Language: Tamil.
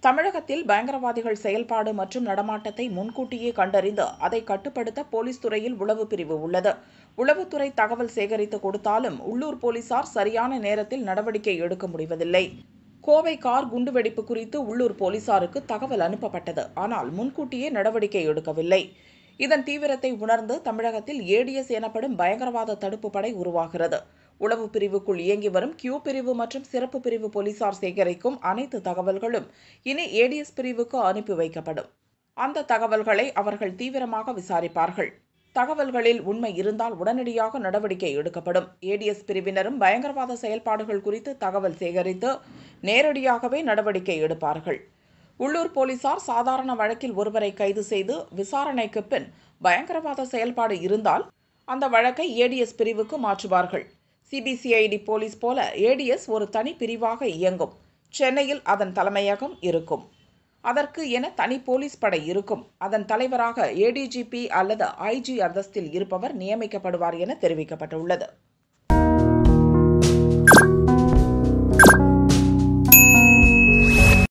தமிழகத்தில் பயங்கரவாதிகள் செயல்பாடு மற்றும் நடமாட்டத்தை முன்கூட்டியே கண்டறிந்து அதை கட்டுப்படுத்த போலீஸ் துறையில் உளவு பிரிவு உள்ளது உளவுத்துறை தகவல் சேகரித்து கொடுத்தாலும் உள்ளூர் போலீசார் சரியான நேரத்தில் நடவடிக்கை எடுக்க முடிவதில்லை கோவை கார் குண்டுவெடிப்பு குறித்து உள்ளூர் போலீசாருக்கு தகவல் அனுப்பப்பட்டது ஆனால் முன்கூட்டியே நடவடிக்கை எடுக்கவில்லை இதன் தீவிரத்தை உணர்ந்து தமிழகத்தில் ஏடிஎஸ் எனப்படும் பயங்கரவாத தடுப்பு படை உருவாகிறது உளவு பிரிவுக்குள் இயங்கி வரும் கியூ பிரிவு மற்றும் சிறப்பு பிரிவு போலீசார் சேகரிக்கும் அனைத்து தகவல்களும் இனி ஏடிஎஸ் பிரிவுக்கு அனுப்பி வைக்கப்படும் அந்த தகவல்களை அவர்கள் தீவிரமாக விசாரிப்பார்கள் தகவல்களில் உண்மை இருந்தால் உடனடியாக நடவடிக்கை எடுக்கப்படும் ஏடிஎஸ் பிரிவினரும் பயங்கரவாத செயல்பாடுகள் குறித்து தகவல் சேகரித்து நேரடியாகவே நடவடிக்கை எடுப்பார்கள் உள்ளூர் போலீசார் சாதாரண வழக்கில் ஒருவரை கைது செய்து விசாரணைக்கு பின் பயங்கரவாத செயல்பாடு இருந்தால் அந்த வழக்கை ஏடிஎஸ் பிரிவுக்கு மாற்றுவார்கள் சிபிசிஐடி போலீஸ் போல ஏடிஎஸ் ஒரு தனி பிரிவாக இயங்கும் சென்னையில் அதன் தலைமையகம் இருக்கும் அதற்கு என தனி போலீஸ் படை இருக்கும் அதன் தலைவராக ஏடிஜிபி அல்லது ஐஜி அந்தஸ்தில் இருப்பவர் நியமிக்கப்படுவார் என தெரிவிக்கப்பட்டுள்ளது